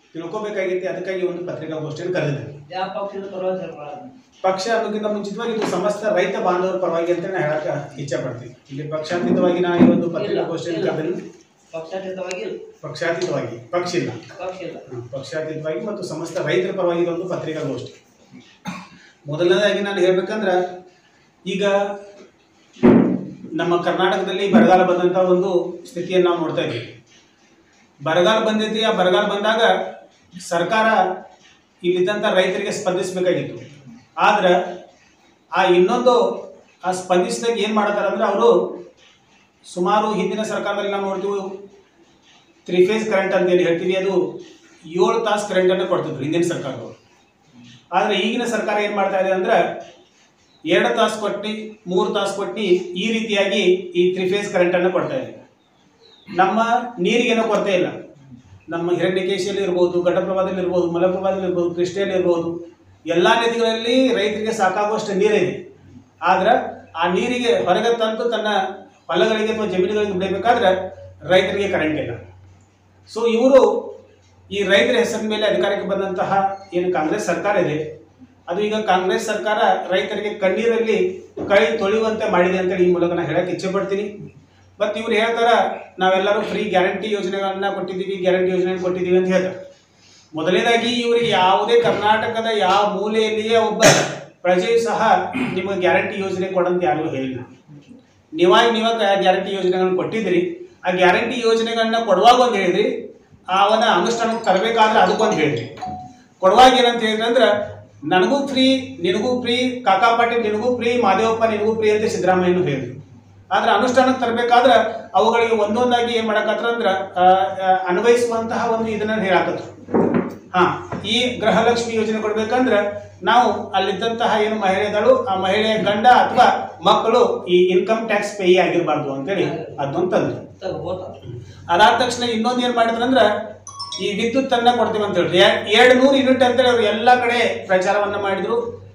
ತಿಳ್ಕೊಬೇಕಾಗಿತ್ತು ಅದಕ್ಕಾಗಿ ಒಂದು ಪತ್ರಿಕಾಗೋಷ್ಠಿಯನ್ನು ಕರೆದಿದ್ದೆ ಯಾವ ಪಕ್ಷದ ಪರವಾಗಿ ಹೇಳ್ಕೊಳ್ಳೋದು ಪಕ್ಷ ಅನ್ನೋಕ್ಕಿಂತ ಮುಂಚಿತವಾಗಿ ಇದು ಸಮಸ್ತ ರೈತ ಬಾಂಧವರ ಪರವಾಗಿ ಅಂತ ನಾನು ಹೇಳಕ್ಕೆ ಇಚ್ಛೆ ಪಡ್ತೀನಿ ಇಲ್ಲಿ ಪಕ್ಷಾತೀತವಾಗಿ ನಾನು ಈ ಒಂದು ಪತ್ರಿಕಾಗೋಷ್ಠಿಯನ್ನು ಕರೆದಿಲ್ಲ ಪಕ್ಷಾತೀತವಾಗಿ ಇಲ್ಲ. ಪಕ್ಷಾತೀತವಾಗಿ ಪಕ್ಷ ಇಲ್ಲ ಪಕ್ಷ ಇಲ್ಲ ಹ್ಮ್, ಪಕ್ಷಾತೀತವಾಗಿ ಮತ್ತು ಸಮಸ್ತ ರೈತರ ಪರವಾಗಿ ಇದೊಂದು ಪತ್ರಿಕಾಗೋಷ್ಠಿ ಮೊದಲನೇದಾಗಿ ನಾನು ಹೇಳ್ಬೇಕಂದ್ರೆ ಈಗ ನಮ್ಮ ಕರ್ನಾಟಕದಲ್ಲಿ ಬರಗಾಲ ಬಂದಂಥ ಒಂದು ಸ್ಥಿತಿಯನ್ನು ನಾವು ನೋಡ್ತಾ ಇದ್ದೀವಿ ಬರಗಾಲ ಬಂದೈತಿ ಆ ಬರಗಾಲ ಬಂದಾಗ ಸರ್ಕಾರ ಇಲ್ಲಿದ್ದಂಥ ರೈತರಿಗೆ ಸ್ಪಂದಿಸಬೇಕಾಗಿತ್ತು ಆದ್ರೆ ಆ ಇನ್ನೊಂದು ಆ ಸ್ಪಂದಿಸಿದಾಗ ಏನು ಮಾಡ್ತಾರೆ ಅಂದ್ರೆ ಅವರು ಸುಮಾರು ಹಿಂದಿನ ಸರ್ಕಾರದಲ್ಲಿ ನಾವು ನೋಡ್ತೀವಿ ತ್ರೀ ಫೇಸ್ ಕರೆಂಟ್ ಅಂತ ಏನು ಹೇಳ್ತೀವಿ ಅದು ಏಳು ತಾಸು ಕರೆಂಟನ್ನು ಕೊಡ್ತಿದ್ರು ಹಿಂದಿನ ಸರ್ಕಾರದವರು ಆದರೆ ಈಗಿನ ಸರ್ಕಾರ ಏನು ಮಾಡ್ತಾ ಇದೆ ಅಂದ್ರೆ ಎರಡು ತಾಸು ಕೊಟ್ಟು ಮೂರು ತಾಸು ಕೊಟ್ಟು ಈ ರೀತಿಯಾಗಿ ಈ ತ್ರೀ ಫೇಸ್ ಕರೆಂಟನ್ನು ಕೊಡ್ತಾ ಇದೆ ನಮ್ಮ ನೀರಿಗೇನೋ ಕೊರತೆ ಇಲ್ಲ ನಮ್ಮ ಹಿರಣ್ಯಕೇಶಿಯಲ್ಲಿ ಇರ್ಬೋದು ಘಟಪ್ರಭಾದಲ್ಲಿ ಇರ್ಬೋದು ಮಲಪ್ರಭಾದಲ್ಲಿ ಇರ್ಬೋದು ಕೃಷ್ಣೆಯಲ್ಲಿ ಇರ್ಬೋದು ಎಲ್ಲ ನದಿಗಳಲ್ಲಿ ರೈತರಿಗೆ ಸಾಕಾಗುವಷ್ಟು ನೀರಿದೆ ಆದ್ರೆ ಆ ನೀರಿಗೆ ಹೊರಗೆ ತಂದು ತನ್ನ ಹೊಲಗಳಿಗೆ ಅಥವಾ ಜಮೀನುಗಳಿಗೆ ಬಿಡಬೇಕಾದ್ರೆ ರೈತರಿಗೆ ಕರೆಂಟ್ ಇಲ್ಲ ಸೊ ಇವರು ಈ ರೈತರ ಹೆಸರಿನ ಮೇಲೆ ಅಧಿಕಾರಕ್ಕೆ ಬಂದಂತಹ ಏನು ಕಾಂಗ್ರೆಸ್ ಸರ್ಕಾರ ಇದೆ ಅದು ಈಗ ಕಾಂಗ್ರೆಸ್ ಸರ್ಕಾರ ರೈತರಿಗೆ ಕಣ್ಣೀರಲ್ಲಿ ಕೈ ತೊಳೆಯುವಂತೆ ಮಾಡಿದೆ ಅಂತೇಳಿ ಈ ಮೂಲಕ ನಾನು ಹೇಳಕ್ಕೆ ಇಚ್ಛೆ ಪಡ್ತೀನಿ ಮತ್ತು ಇವ್ರು ಹೇಳ್ತಾರ ನಾವೆಲ್ಲರೂ ಫ್ರೀ ಗ್ಯಾರಂಟಿ ಯೋಜನೆಗಳನ್ನ ಕೊಟ್ಟಿದ್ದೀವಿ ಗ್ಯಾರಂಟಿ ಯೋಜನೆ ಕೊಟ್ಟಿದ್ದೀವಿ ಅಂತ ಹೇಳ್ತಾರೆ ಮೊದಲನೇದಾಗಿ ಇವರಿಗೆ ಯಾವುದೇ ಕರ್ನಾಟಕದ ಯಾವ ಮೂಲೆಯಲ್ಲಿಯೇ ಒಬ್ಬ ಪ್ರಜೆಯು ಸಹ ನಿಮಗೆ ಗ್ಯಾರಂಟಿ ಯೋಜನೆ ಕೊಡಂತ ಯಾರಿಗೂ ಹೇಳಿಲ್ಲ ನೀವಾಗಿ ನೀವ ಗ್ಯಾರಂಟಿ ಯೋಜನೆಗಳನ್ನ ಕೊಟ್ಟಿದ್ದೀರಿ ಆ ಗ್ಯಾರಂಟಿ ಯೋಜನೆಗಳನ್ನ ಕೊಡುವಾಗ ಒಂದು ಹೇಳಿದ್ರಿ ಅವನ ಅನುಷ್ಠಾನಕ್ಕೆ ತರಬೇಕಾದ್ರೆ ಅದಕ್ಕೊಂದು ಹೇಳಿದ್ರಿ ಕೊಡುವಾಗ ಏನಂತ ಹೇಳಿದ್ರೆ ಅಂದ್ರೆ ನನಗೂ ಫ್ರೀ ನಿನಗೂ ಫ್ರೀ ಕಾಕಾ ಪಾಟೀಲ್ ನಿನಗೂ ಫ್ರೀ ಮಾದೇವಪ್ಪ ನಿನಗೂ ಫ್ರೀ ಅಂತ ಸಿದ್ದರಾಮಯ್ಯನು ಹೇಳಿದ್ರು ಆದ್ರೆ ಅನುಷ್ಠಾನಕ್ಕೆ ತರಬೇಕಾದ್ರೆ ಅವುಗಳಿಗೆ ಒಂದೊಂದಾಗಿ ಏನ್ ಮಾಡಕತ್ರ ಅಂದ್ರ ಆ, ಆ, ಅನ್ವಯಿಸುವಂತಹ ಒಂದು ಇದನ್ನ ಹೇಳಕತ್ರು ಹಾ ಈ ಗೃಹಲಕ್ಷ್ಮಿ ಯೋಜನೆ ಕೊಡ್ಬೇಕಂದ್ರ ನಾವು ಅಲ್ಲಿದ್ದಂತಹ ಏನು ಮಹಿಳೆ ಇದ್ದಾಳು ಆ ಮಹಿಳೆಯ ಗಂಡ ಅಥವಾ ಮಕ್ಕಳು ಈ ಇನ್ಕಮ್ ಟ್ಯಾಕ್ಸ್ ಪೇ ಆಗಿರಬಾರ್ದು ಅಂತೇಳಿ ಅದೊಂದು ತಂದ್ರು ತಗೋಬೋದು ಅದಾದ ತಕ್ಷಣ ಇನ್ನೊಂದು ಏನ್ ಮಾಡಿದ್ರು ಅಂದ್ರ ಈ ವಿದ್ಯುತ್ ಅನ್ನ ಕೊಡ್ತೀವಿ ಅಂತ ಹೇಳಿ ಎರಡು ನೂರು ಯೂನಿಟ್ ಅಂತೇಳಿ ಅವ್ರು ಎಲ್ಲಾ ಕಡೆ ಪ್ರಚಾರವನ್ನ ಮಾಡಿದ್ರು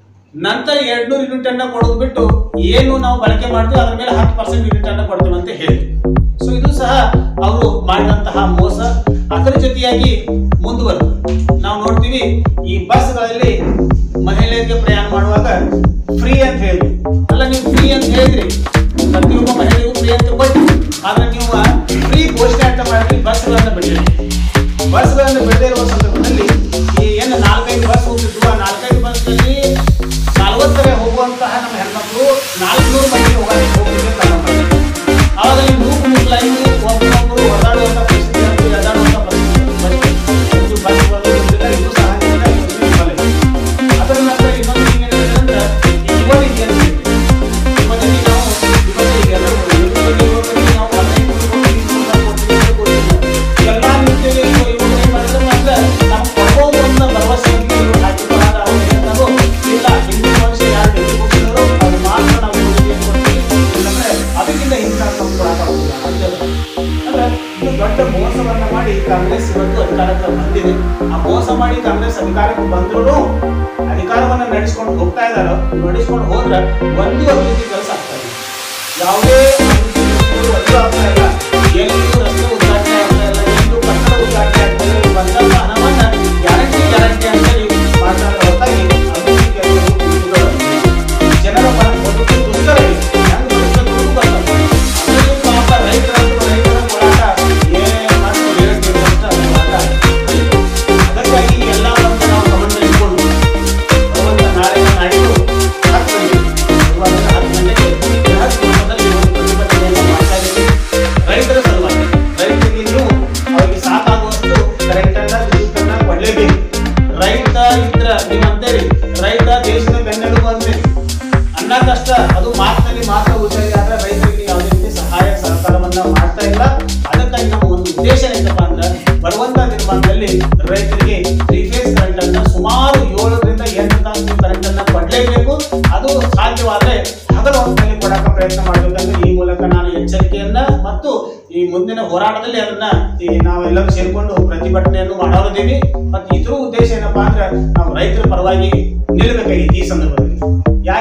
ನಂತರ ಎರಡ್ ನೂರು ಯೂನಿಟ್ ಅನ್ನ ಕೊಡೋದು ಬಿಟ್ಟು ಏನು ನಾವು ಬಳಕೆ ಮಾಡ್ತೀವಿ ಅದ್ರ ಮೇಲೆ ಹತ್ತು ಪರ್ಸೆಂಟ್ ಯೂನಿಟ್ ಅನ್ನ ಕೊಡ್ತೀವಿ ಅಂತ ಹೇಳಿದ್ರು ಸೊ ಇದು ಸಹ ಅವರು ಮಾಡಿದಂತಹ ಮೋಸ ಅದರ ಜೊತೆಯಾಗಿ ಮುಂದುವರೆದು ನಾವು ನೋಡ್ತೀವಿ ಈ ಬಸ್ಗಳಲ್ಲಿ ಮಹಿಳೆಯರಿಗೆ ಪ್ರಯಾಣ ಮಾಡುವಾಗ ಫ್ರೀ ಅಂತ ಹೇಳಿದ್ರು ಅಲ್ಲ ನೀವು ಫ್ರೀ ಅಂತ ಹೇಳಿದ್ರಿ ಪ್ರತಿಯೊಬ್ಬ ಮಹಿಳೆಗೂ ಫ್ರೀ ಅಂತ ಕೊಟ್ಟು ಆದ್ರೆ ನೀವು ಫ್ರೀ ಘೋಷಣೆ ಅಂತ ಮಾಡಿದ್ರಿ ಬಸ್ಗಳನ್ನ ಬಿಟ್ಟಿರಿ ಬಸ್ಗಳನ್ನು ಬಿಡದೇ ಇರುವ ಸಂದರ್ಭದಲ್ಲಿ ಈ ಏನು ನಾಲ್ಕೈದು ಬಸ್ ಹೋಗ್ತಿದ್ವು ಆ ನಾಲ್ಕೈದು ಬಸ್ನಲ್ಲಿ ನಲವತ್ತರ ಹೋಗುವಂತಹ ನಮ್ಮ ಹೆಣ್ಮಕ್ಳು ನಾಲ್ಕುನೂರು ಮಂದಿ ಹೋಗೋದಕ್ಕೆ ಹೋಗ್ತಿದ್ರೆ ಪ್ರಾರಂಭ ಮಾಡಿದ್ರು. ಆವಾಗ ಈ ನೂಕು ನುಗ್ಲಾಗಿ ಒಬ್ಬೊಬ್ಬರು ಹೊರಡುವಂಥ ಪರಿಸ್ಥಿತಿ ಮತ್ತು ಎದಾಡುವಂಥ ಪರಿಸ್ಥಿತಿ ಬಂತು. ಇದು ಬಸ್ಗಳು ಇರಲಿಲ್ಲ, ಇದು ಸಹ ಇರಲಿಲ್ಲ, ಇದು ಇರಲಿಲ್ಲ. ಅದರ ನಂತರ ಇನ್ನೊಂದು ಏನ್ ಹೇಳಿದ್ರೆ ಅಂದ್ರೆ ಈ ಯುವ ನಿಧಿ ಅಂತ ಹೇಳಿ. ಯುವ ನಿಧಿ ನಾವು ಯುವ ನಿಧಿಗೆ ಎಲ್ಲರೂ ಯುವ ನಿಧಿಗೆ ನಾವು ಹದಿನೈದು ಕೋಟಿ, ಇಪ್ಪತ್ತು ಕೋಟಿ, ಇಪ್ಪತ್ತು ಕೋಟಿ ಎಲ್ಲ ನಿಟ್ಟಿನಲ್ಲಿ ಇವರು ಇವರು ಏನ್ ಮಾಡಿದ್ರು ಅಂದ್ರೆ ನಾವು ಕೊಡ್ಬೋದು ಅನ್ನೋ ಭರವಸೆ ಇವ್ರು ಹಾಕಿದ್ರು. ಆದ್ರೆ ಅವ್ರು ಹೇಳ್ತಾರೋ, ಇಲ್ಲ ಹಿಂದಿನ ವರ್ಷ ಯಾರು ನಿಧಿ ಕೊಟ್ಟಿದ್ದಾರೋ ಅವ್ರು ಮಾತ್ರ ನಾವು ಕೊಡ್ತೀವಿ ಅಂತ ಕೊಡ್ತೀವಿ. ಇಲ್ಲಾಂದ್ರೆ ಅದಕ್ಕಿಂತ ಹಿಂದೆ ನಾವು ಕೊಡಕ್ಕಾಗೋದಿಲ್ಲ ಅಂತ ಹೇಳಿದ್ರು. ಅಂದ್ರೆ ಇದು ದೊಡ್ಡ ಮೋಸವನ್ನ ಮಾಡಿ ಕಾಂಗ್ರೆಸ್ ಇವತ್ತು ಅಧಿಕಾರಕ್ಕೆ ಬಂದಿದೆ ಆ ಮೋಸ ಮಾಡಿ ಕಾಂಗ್ರೆಸ್ ಅಧಿಕಾರಕ್ಕೆ ಬಂದ್ರು ಅಧಿಕಾರವನ್ನ ನಡೆಸ್ಕೊಂಡು ಹೋಗ್ತಾ ಇದಾರೋ ನಡೆಸ್ಕೊಂಡು ಹೋದ್ರೆ ಒಂದು ಅಭಿವೃದ್ಧಿ ಕೆಲಸ ಆಗ್ತಾ ಇದೆ ಯಾವುದೇ ಅಭಿವೃದ್ಧಿ ಕೆಲಸಗಳು ಒಂದು ಆಗ್ತಾ ಇಲ್ಲ ಎಲ್ಲಿಯೂ ರಸ್ತೆ ಉದ್ಘಾಟನೆ ಆಗ್ತಾ ಇಲ್ಲ ಎಲ್ಲೂ ಕಟ್ಟಡ ಉದ್ಘಾಟನೆ ಆಗ್ತಾ ಇಲ್ಲ ಇವ್ರು ಬಂದಂತ ಹಣವನ್ನ ಗ್ಯಾರಂಟಿ ಗ್ಯಾರಂಟಿ ಅಂತ ಹೇಳಿ ಮಾಡ್ತಾ ಇರೋ ಹೊರತಾಗಿ ಅಭಿವೃದ್ಧಿ ಕೆಲಸಗಳು ಕುಂಠಿತವಾಗಿವೆ. ಜನರ ಬ- ಬದುಕು ದುಸ್ತರ ಇದೆ ಹೆಂಗ್ ಬದುಕಬೇಕು ಗೊತ್ತಾಗ್ತಾ ಇಲ್ಲ. ಅದರಲ್ಲೂ ಪಾಪ ರೈತರಂತೂ ರೈತರ ಹೋರಾಟ ಏನ್ ಮಾಡ್ತಾರೆ ಹೇಳ್ತೀವಿ ಅಂತ ಹೋರಾಟ ಇದೆ. ಅದಕ್ಕಾಗಿ ಈ ಎಲ್ಲವನ್ನು ನಾವು ಗಮನದಲ್ಲಿಟ್ಕೊಂಡು ಭಗವಂತ ನಾಳೆ ನಾಡಿದ್ದು ಹತ್ತು ಗಂಟೆಗೆ ಗುರುವಾರ ಹತ್ತು ಗಂಟೆಗೆ ಬೃಹತ್ ಮಟ್ಟದಲ್ಲಿ ಒಂದು ಪ್ರತಿಭಟನೆಯನ್ನು ಮಾಡ್ತಾ ಇದ್ದೀವಿ ರೈತರ ಸಲುವಾಗಿ ರೈತರಿಗೆ ನೀವು ಅವರಿಗೆ ಸಾಕಾಗುವಷ್ಟು ಕರೆಂಟನ್ನ ವಿದ್ಯುತ್ತನ್ನ ಕೊಡಲೇಬೇಕು ರೈತ ಇದ್ರ ನೀವು ಅಂತೇಳಿ ರೈತ ದೇಶದ ಬೆನ್ನೆಲುಬು ಅಂತೇಳಿ ಅನ್ನ ಕಷ್ಟ ಅದು ಮಾತಿನಲ್ಲಿ ಮಾತ್ರ ಉಳಿತಾಯ ಆದ್ರೆ ರೈತರಿಗೆ ಯಾವುದೇ ರೀತಿ ಸಹಾಯ ಸಹಕಾರವನ್ನ ಮಾಡ್ತಾ ಇಲ್ಲ ಅದಕ್ಕಾಗಿ ನಮ್ಮ ಒಂದು ಉದ್ದೇಶ ಏನಪ್ಪ ಅಂದ್ರೆ ಬರುವಂತ ನಿರ್ಮಾಣದಲ್ಲಿ ರೈತರಿಗೆ ತ್ರೀ ಫೇಸ್ ಕರೆಂಟ್ ಅನ್ನ ಸುಮಾರು ಏಳರಿಂದ ಎಂಟು ತಾಸು ಕರೆಂಟ್ ಅನ್ನ ಕೊಡ್ಲೇಬೇಕು ಅದು ಸಾಧ್ಯವಾದ್ರೆ ಹಗಲು ಹೊತ್ತಿನಲ್ಲಿ ಕೊಡಕ ಪ್ರಯತ್ನ ಮಾಡಬೇಕಂದ್ರೆ ಈ ಮೂಲಕ ನಾನು ಎಚ್ಚರಿಕೆಯನ್ನ ಮತ್ತು ಈ ಮುಂದಿನ ಹೋರಾಟದಲ್ಲಿ ಅದನ್ನ ಈ ನಾವೆಲ್ಲರೂ ಸೇರ್ಕೊಂಡು ಪ್ರತಿಭಟನೆಯನ್ನು ಮಾಡೋರಿದ್ದೀವಿ ಮತ್ತು ಇದ್ರ ಉದ್ದೇಶ ಏನಪ್ಪಾ ಅಂದ್ರೆ ನಾವು ರೈತರ ಪರವಾಗಿ ನಿಲ್ಲಬೇಕಾಗಿತ್ತು ಈ ಸಂದರ್ಭದಲ್ಲಿ ಯಾಕೆ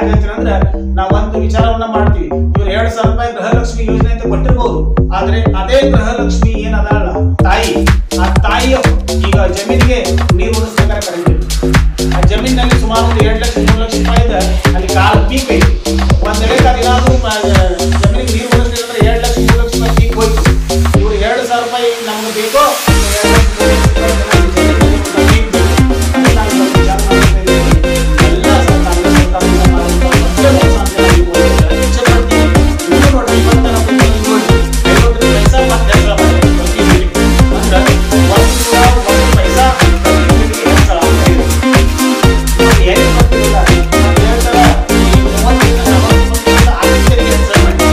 ಯಾಕೆ ಹೇಳ್ತೀನಿ ಅಂದ್ರೆ ನಾವು ಒಂದು ವಿಚಾರವನ್ನ ಮಾಡ್ತೀವಿ ಇವ್ರು ಎರಡ್ ಸಾವಿರ ರೂಪಾಯಿ ಗೃಹಲಕ್ಷ್ಮಿ ಯೋಜನೆ ಅಂತ ಕೊಟ್ಟಿರ್ಬೋದು ಆದ್ರೆ ಅದೇ ಗೃಹಲಕ್ಷ್ಮಿ ಏನದಲ್ಲ ತಾಯಿ ಆ ತಾಯಿಯ ಈಗ ಜಮೀನಿಗೆ ನೀರು ಉಣಿಸ್ಬೇಕಾದ್ರೆ ಕರೆಂಟ್ ಇಲ್ಲ. ಆ ಜಮೀನಿನಲ್ಲಿ ಸುಮಾರು ಒಂದು ಎರಡು ಲಕ್ಷ ಮೂರು ಲಕ್ಷ ರೂಪಾಯಿ ಇದೆ ಅಲ್ಲಿ ಕಾಲ ಪೀಕ್ ಐತಿ ಒಂದ್ ಎಳೆ ಅದೇನಾದ್ರೂ ಜಮೀನಿಗೆ ನೀರು ಉಣಿಸ್ಲಿಲ್ಲ ಅಂದ್ರೆ ಎರಡು ಲಕ್ಷ ಮೂರು ಲಕ್ಷ ರೂಪಾಯಿ ಪೀಕ್ ಹೋಯ್ತು ಇವ್ರು ಎರಡು ಸಾವಿರ ರೂಪಾಯಿ ನಮ್ಗೆ ಬೇಕೋ ಎರಡು ಲಕ್ಷ ಮೂರು ಲಕ್ಷ ರೂಪಾಯಿ ಜಮೀನಿಗೆ ಪೀಕ್ ಬೇಕು. ಅದನ್ನ ನಾವು ಇವತ್ತು ವಿಚಾರ ಮಾಡ್ತಾ ಇದ್ದೀವಿ. ಎಲ್ಲ ಸರ್ಕಾರ ಸರ್ಕಾರದಿಂದ ಮಾಡುವಂತ ಒಂದೇ ಮೋಸ ಅಂತ ನಾವು ಹೇಳ್ಬೋದು. ಇಚ್ಛೆ ಪಡ್ತೀವಿ. ಇನ್ನೂ ನೋಡ್ರಿ ಇವತ್ತು ನಮ್ಮ ಇಲ್ಲಿ ನೋಡಿ, ಐವತ್ತರಿಂದ ಪೈಸಾ ಮತ್ತೆ ಹೆಚ್ಚಳ ಮಾಡಿದ್ದಾರೆ ಪ್ರತಿ ಮೀಟಿಂಗ್. ಅಂದ್ರೆ ಒಂದು ನೂರ ಒಂದು ಪೈಸಾ ಪ್ರತಿ ಮೀಟಿಂಗ್ಗೆ ಹೆಚ್ಚಳ ಆಗ್ತಾ ಇದೆ. ಇವಾಗ ಏನ್ ಗೊತ್ತಿಲ್ಲ. ನಾನು ಹೇಳ್ತಾರೆ, ಈ ಮೂವತ್ತರಿಂದ ನಲವತ್ತು ಮಂದಿಯಿಂದ ಆರ್ಥಿಕ ತೆರಿಗೆ ಹೆಚ್ಚಳ ಮಾಡಿ.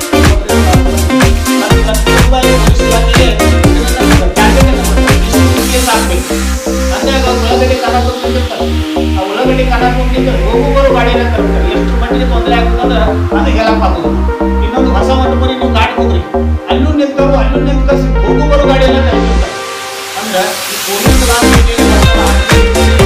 ಅದು ಪ್ರತಿ ರೂಪಾಯಿ ಭವಿಷ್ಯವಾಗಿದೆ. ಇದನ್ನ ನಾವು target ಅನ್ನ ಮಾಡ್ತೀವಿ. ಇಷ್ಟು ಕೇಸ್ ಆಗ್ಬೇಕು. ಅಂದಾಗ ಅವ್ರು ಉಳ್ಳಾಗಡ್ಡಿ ಖಾನ ತುಂಬಿರ್ತಾರೆ. ಆ ಉಳ್ಳಾಗಡ್ಡಿ ಖಾನ ತುಂಬಿದ್ದು ಹೋಗುವವರು ಗಾಡಿನ ತರ್ತಾರೆ ಎಷ್ಟು ಮಟ್ಟಿಗೆ ತೊಂದರೆ ಆಗ್ತದಂದ್ರೆ ಅದು ಹೇಳಕ್ ಆಗೋದು ಇನ್ನೊಂದು ಹೊಸ ಒಂದು ಮನೆ ನೀವು ಗಾಡಿ ಹೋಗ್ರಿ ಅಲ್ಲೂ ನಿಂತ್ಕೊಂಡು ಅಲ್ಲೂ ನಿಂತ್ಕೊಂಡು ಹೋಗುವವರು ಗಾಡಿ ಎಲ್ಲ ತರ್ತಿರ್ತಾರೆ ಅಂದ್ರೆ ಈ ಪೊಲೀಸ್